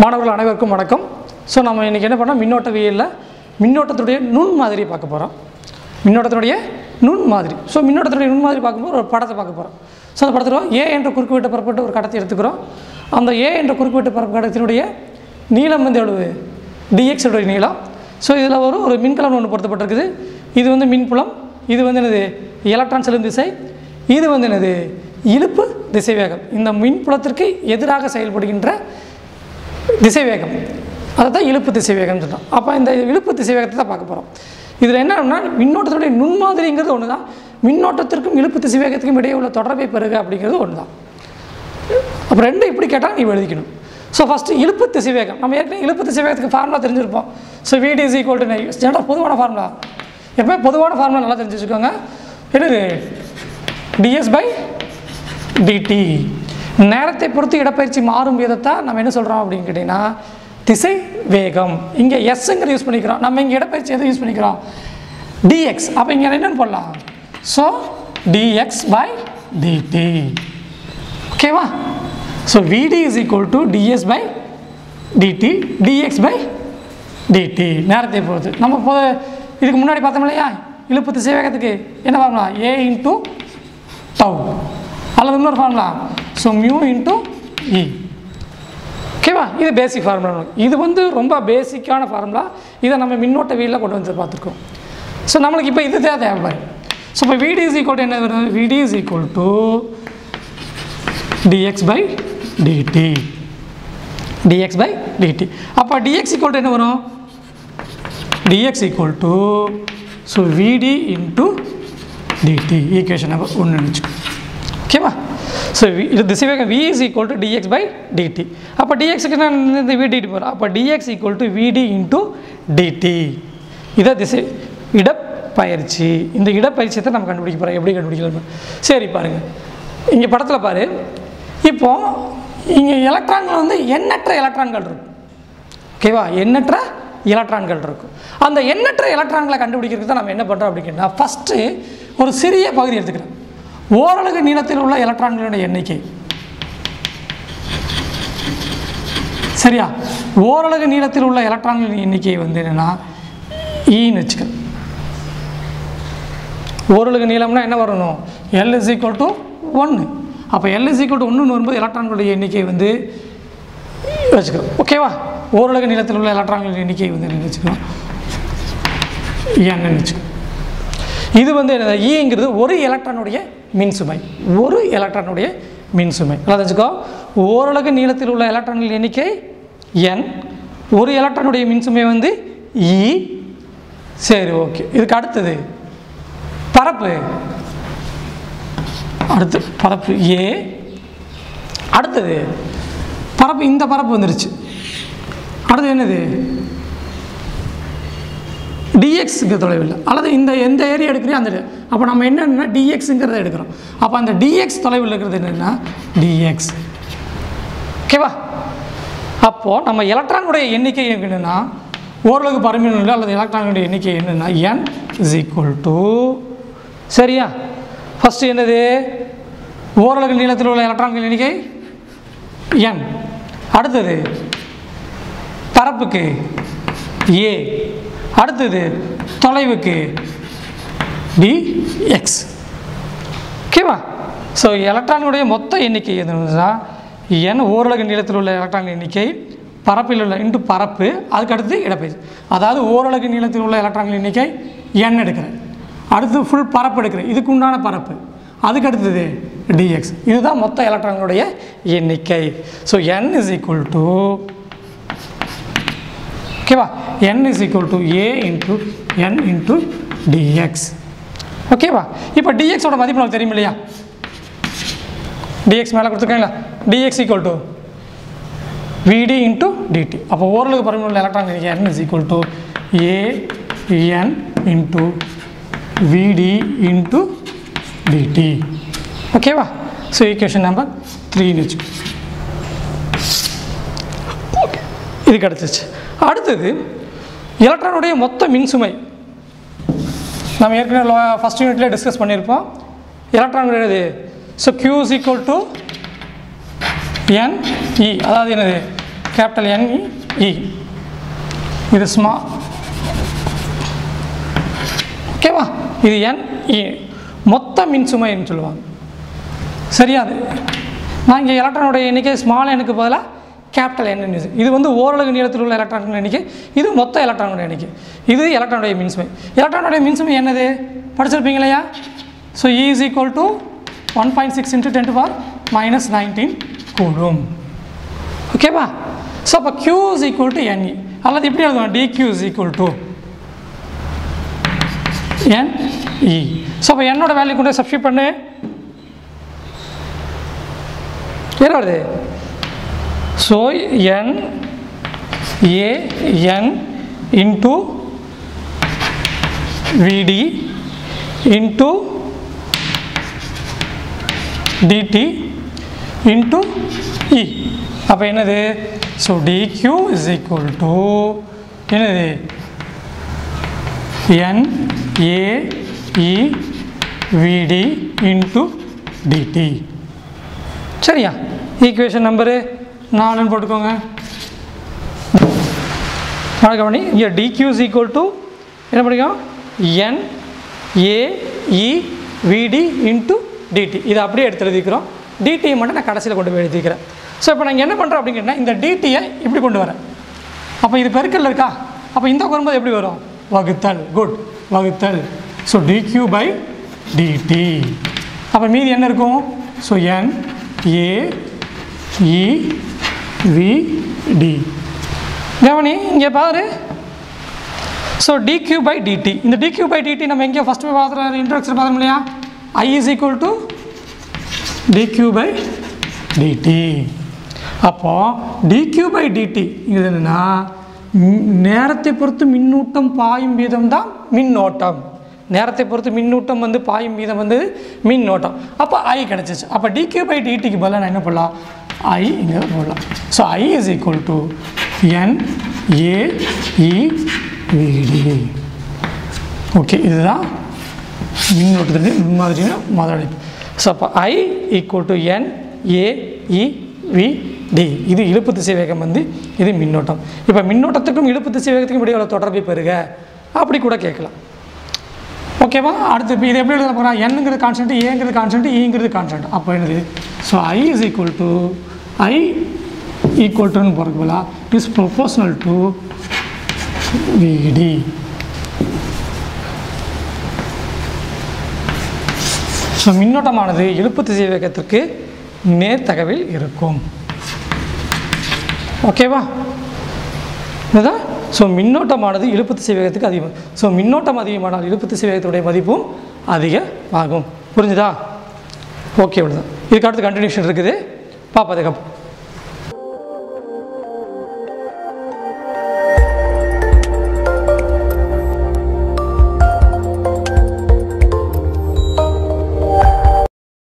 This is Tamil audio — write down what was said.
மாணவர்கள் அனைவருக்கும் வணக்கம் ஸோ நம்ம இன்றைக்கி என்ன பண்ணோம் மின்னோட்டவியலில் மின்னோட்டத்துடைய நுண் மாதிரியை பார்க்க போகிறோம் மின்னோட்டத்தினுடைய நுண் மாதிரி ஸோ மின்னோட்டத்துடைய நுண் மாதிரி பார்க்கும்போது ஒரு படத்தை பார்க்க போகிறோம் ஸோ அந்த படத்தில் ஏ என்ற குறுக்குவெட்டு பரப்பட்டு ஒரு கடத்தை எடுத்துக்கிறோம் அந்த ஏ என்ற குறுக்குவெட்டு பரப்பு கடத்தினுடைய நீளம் வந்து எவ்வளவு டிஎக்ஸ் உடைய நீளம் ஸோ இதில் ஒரு ஒரு மின்கலம் ஒன்று பொருத்தப்பட்டிருக்குது இது வந்து மின்புலம் இது வந்து என்னது எலக்ட்ரான் செல்லும் திசை இது வந்து என்னது இழுப்பு திசைவேகம் இந்த மின்புலத்திற்கு எதிராக செயல்படுகின்ற திசைவேகம் அதை தான் இழுப்பு திசைவேகம்னு சொல்கிறோம் அப்போ இந்த இழுப்பு திசைவேகத்தை தான் பார்க்க போகிறோம் இதில் என்னன்னா மின்னோட்டத்துடைய நுண்மாதிரிங்கிறது ஒன்று தான் மின்னோட்டத்திற்கும் இழுப்பு திசைவேகத்துக்கும் இடையே உள்ள தொடர்பை பெறுக அப்படிங்கிறது ஒன்று தான் அப்போ ரெண்டு இப்படி கேட்டால் நீ எழுதிக்கணும் ஸோ ஃபஸ்ட்டு இழுப்பு திசைவேகம் நம்ம ஏற்கனவே இழுப்பு திசைவேகத்துக்கு ஃபார்முலா தெரிஞ்சிருப்போம் so VD is equal to general பொதுவான ஃபார்முலா எப்பவுமே பொதுவான ஃபார்முலா நல்லா தெரிஞ்சு வச்சுக்கோங்க என்னது டிஎஸ் பை டிடி நேரத்தை பொறுத்து இடப்பயிற்சி மாறும் விதத்தை நம்ம என்ன சொல்கிறோம் அப்படின்னு கேட்டிங்கன்னா திசை வேகம் இங்கே எஸ்ஸுங்கிற யூஸ் பண்ணிக்கிறோம் நம்ம இங்கே இடப்பயிற்சி எதை யூஸ் பண்ணிக்கிறோம் டிஎக்ஸ் அப்போ இங்கே என்னென்னு போடலாம் ஸோ டிஎக்ஸ் பை டிடி ஓகேவா so VD is equal to DS by DT DX by DT நேரத்தை பொறுத்து நம்ம இப்போ இதுக்கு முன்னாடி பார்த்தோம் இல்லையா இழுப்பு திசைவேகத்துக்கு என்ன ஃபார்முலா ஏ இன்ட்டு டவு அல்லது இன்னொரு formula so mu into E ஓகேவா இது பேசிக் ஃபார்முலா இது வந்து ரொம்ப பேசிக்கான ஃபார்முலா இதை நம்ம மின்னோட்ட வீலில் கொண்டு வந்து பார்த்துருக்கோம் ஸோ நம்மளுக்கு இப்போ இது தான் தேவை ஸோ இப்போ விடி இஸ் ஈக்குவல் டு என்ன வருது VD is equal to dx by dt dx by dt அப்போ dx equal to என்ன வரும் dx equal to so vd into dt equation number ஒன்று நினச்சிக்கோ ஓகேவா ஸோ இது திசைவேகம் v is equal to dx by dt அப்போ dxக்கு நான் இந்த vdt போகிறேன் அப்போ dx equal to vd into dt இதை திசை இடப்பயிற்சி இந்த இடப்பயிற்சியை தான் நம்ம கண்டுபிடிக்க போகிறோம் எப்படி கண்டுபிடிக்கலாம் சரி பாருங்கள் இங்கே படத்தில் பாரு இப்போ இங்கே எலக்ட்ரான்கள் வந்து எண்ணற்ற எலக்ட்ரான்கள் இருக்கும் ஓகேவா எண்ணற்ற எலக்ட்ரான்கள் இருக்கும் அந்த எண்ணற்ற எலக்ட்ரான்களை கண்டுபிடிக்கிறதுக்கு தான் நம்ம என்ன பண்ணுறோம் அப்படின்னா ஃபஸ்ட்டு ஒரு சிறிய பகுதி எடுத்துக்கிறோம் ஓரளவு நீளத்தில் உள்ள எலக்ட்ரான்களுடைய எண்ணிக்கை சரியா ஓரளவு நீளத்தில் உள்ள எலக்ட்ரான்களின் எண்ணிக்கை வந்து என்னென்னா ஈன்னு வச்சுக்க ஓரளவு நீளம்னா என்ன வரணும் எல் இஸ் ஈக்குவல் டு ஒன்று அப்போ எல் இஸ் ஈக்குவல் டு ஒன்றுன்னு வரும்போது எலக்ட்ரான்களுடைய எண்ணிக்கை வந்து வச்சுக்கிறோம் ஓகேவா ஓரளவு நீளத்தில் உள்ள எலக்ட்ரான்களின் எண்ணிக்கை வந்து என்ன வச்சுக்கிறோம் என்னன்னு வச்சுக்கணும் இது வந்து என்ன ஈங்கிறது ஒரு எலக்ட்ரானுடைய மின்சுமை ஒரு எலக்ட்ரானுடைய மின்சுமை நல்லா தெரிஞ்சுக்கோ ஓரளவு நீளத்தில் உள்ள எலக்ட்ரான்களின் எண்ணிக்கை என் ஒரு எலக்ட்ரானுடைய மின்சுமை வந்து இ சரி ஓகே இதுக்கு அடுத்தது பரப்பு அடுத்து பரப்பு ஏ அடுத்தது பரப்பு இந்த பரப்பு வந்துருச்சு அடுத்து என்னது டிஎக்ஸுக்கு தொலைவில் அல்லது இந்த எந்த ஏரியா எடுக்கிறியோ அந்த அப்போ நம்ம என்னென்னா டிஎக்ஸுங்கிறத எடுக்கிறோம் அப்போ அந்த டிஎக்ஸ் தொலைவில் இருக்கிறது என்னென்னா டிஎக்ஸ் ஓகேவா அப்போது நம்ம எலக்ட்ரானுடைய எண்ணிக்கை என்னென்னா ஓரளவுக்கு பரமினுள்ள அல்லது எலக்ட்ரானுடைய எண்ணிக்கை என்னென்னா என் இஸ் ஈக்குவல் டு சரியா ஃபஸ்ட்டு என்னது ஓரளவு நீளத்தில் உள்ள எலக்ட்ரான்கள் எண்ணிக்கை என் அடுத்தது பரப்புக்கு ஏ அடுத்தது தொலைவுக்கு டி எக்ஸ் ஓகேவா ஸோ எலக்ட்ரானுடைய மொத்த எண்ணிக்கை எதுனா என் ஓரளவு நீளத்தில் உள்ள எலக்ட்ரான் எண்ணிக்கை பரப்பில் உள்ள இன்ட்டு பரப்பு அதுக்கு அடுத்து இடப்பெயர்ச்சி அதாவது ஓரளவு நீளத்தில் உள்ள எலக்ட்ரான்கள் எண்ணிக்கை என் எடுக்கிறேன் அடுத்து ஃபுல் பரப்பு எடுக்கிறேன் இதுக்கு உண்டான பரப்பு அதுக்கு அடுத்தது டிஎக்ஸ் இதுதான் மொத்த எலக்ட்ரான்களுடைய எண்ணிக்கை so N is equal to ஓகேவா N is equal to A into N into DX ஓகேவா இப்போ டிஎக்ஸோட மதிப்பு நமக்கு தெரியும் இல்லையா டிஎக்ஸ் மேலே கொடுத்துருக்காங்களா DX equal to VD into DT அப்போ ஓரளவு பரவி உள்ள electron N is equal to A N into VD into DT ஓகேவா ஸோ ஈக்குவேஷன் நம்பர் த்ரீன்னு வச்சு இது கிடச்சிச்சு அடுத்தது எலக்ட்ரானுடைய மொத்த மின்சுமை நம்ம ஏற்கனவே ஃபஸ்ட் யூனிட்லேயே டிஸ்கஸ் பண்ணியிருப்போம் எலக்ட்ரான் என்னது so Q is equal to N E அதாவது என்னது கேபிட்டல் என் இ இது ஸ்மா ஓகேவா இது என் இ மொத்த மின்சுமைன்னு சொல்லுவாங்க சரியா அது நான் இங்கே எலக்ட்ரானோட எண்ணிக்கை ஸ்மால் எண்ணுக்கு பதிலாக கேபிட்டல் என் இது வந்து ஓரளவு நீளத்தில் உள்ள எலக்ட்ரான்கள் எண்ணிக்கை இது மொத்த எலக்ட்ரானோட எண்ணிக்கை இது எலக்ட்ரானுடைய மின்சுமை எலக்ட்ரானுடைய மின்சுமை என்னது படிச்சிருப்பீங்க இல்லையா so E is equal to one point six into ten power minus nineteen coulomb ஓகேவா ஸோ அப்போ q is equal to NE அல்லது எப்படி எழுதுவோம் dq is equal to N E so அப்போ என்னோட வேல்யூ கொண்டு சப்ஸ்டியூட் பண்ணு என்ன வருது so N A N into VD into DT into E அப்போ என்னது so DQ is equal to என்னது N A E VD into DT சரியா ஈக்குவேஷன் நம்பரு நாலுன்னு போட்டுக்கோங்க நாலு கவனி இங்கே டிக்யூ இஸ் ஈக்குவல் டு என்ன படிக்கும் என் A E VD into DD இதை அப்படியே எடுத்து எழுதிக்கிறோம் டிடியை மட்டும் நான் கடைசியில் கொண்டு போய் எழுதிக்கிறேன் ஸோ இப்போ நான் என்ன பண்ணுறேன் அப்படிங்கன்னா இந்த டிடியை இப்படி கொண்டு வரேன் அப்போ இது பெருக்கல்ல இருக்கா அப்போ இந்த வரும்போது எப்படி வரும் வகுத்தல் குட் வகுத்தல் ஸோ டிக்யூ பை டிடி அப்போ மீதி என்ன இருக்கும் so N A E V D கவனி இங்கே பாரு ஸோ டிக்யூ பை டிடி இந்த டிக்யூ பை டிடி நம்ம எங்கேயோ ஃபஸ்ட்டு பார்த்துற இன்ட்ரடக்ஷன் பார்த்தோம் இல்லையா I is equal to DQ by DT அப்போது டிக்யூ பை டிடி இது என்னென்னா நேரத்தை பொறுத்து மின்னூட்டம் பாயும் வீதம் தான் மின்னோட்டம் நேரத்தை பொறுத்து மின்னூட்டம் வந்து பாயும் வீதம் வந்து மின்னோட்டம் அப்போ ஐ கிடச்சிச்சு அப்போ டிக்யூ பை டிடிக்கு பதிலாக நான் என்ன பண்ணலாம் ஐ இங்கே போடலாம் so I is equal to N A E VD okay இதுதான் மின்னோட்டத்தினுடைய முன்மாதிரியான முதலாளி ஸோ அப்போ I equal to N A E V D இது இழுப்பு திசை வேகம் வந்து இது மின்னோட்டம் இப்போ மின்னோட்டத்துக்கும் இழுப்பு திசை வேகத்துக்கும் இடையே உள்ள தொடர்பை பெறுக அப்படி கூட கேட்கலாம் ஓகேவா அடுத்து இப்போ இது எப்படி எழுத போகிறோம் என்னங்கிறது கான்ஸ்டன்ட் ஏங்கிறது கான்ஸ்டன்ட் ஈங்கிறது கான்ஸ்டன்ட் அப்போ என்னது so I is equal to I equal டுன்னு போகிறதுக்கு பதிலாக is proportional to VD so மின்னோட்டமானது இழுப்பு திசை வேகத்திற்கு நேர்த்தகவில் இருக்கும் ஓகேவா இதுதான் ஸோ மின்னோட்டமானது இழுப்பு திசை வேகத்துக்கு அதிகம் ஸோ மின்னோட்டம் அதிகமானால் இழுப்பு திசை வேகத்துடைய மதிப்பும் அதிகமாகும் புரிஞ்சுதா ஓகே இவ்வளோதான் இதுக்கு அடுத்து கண்டினியூஷன் இருக்குது பார்ப்பதுக்கப்புறம்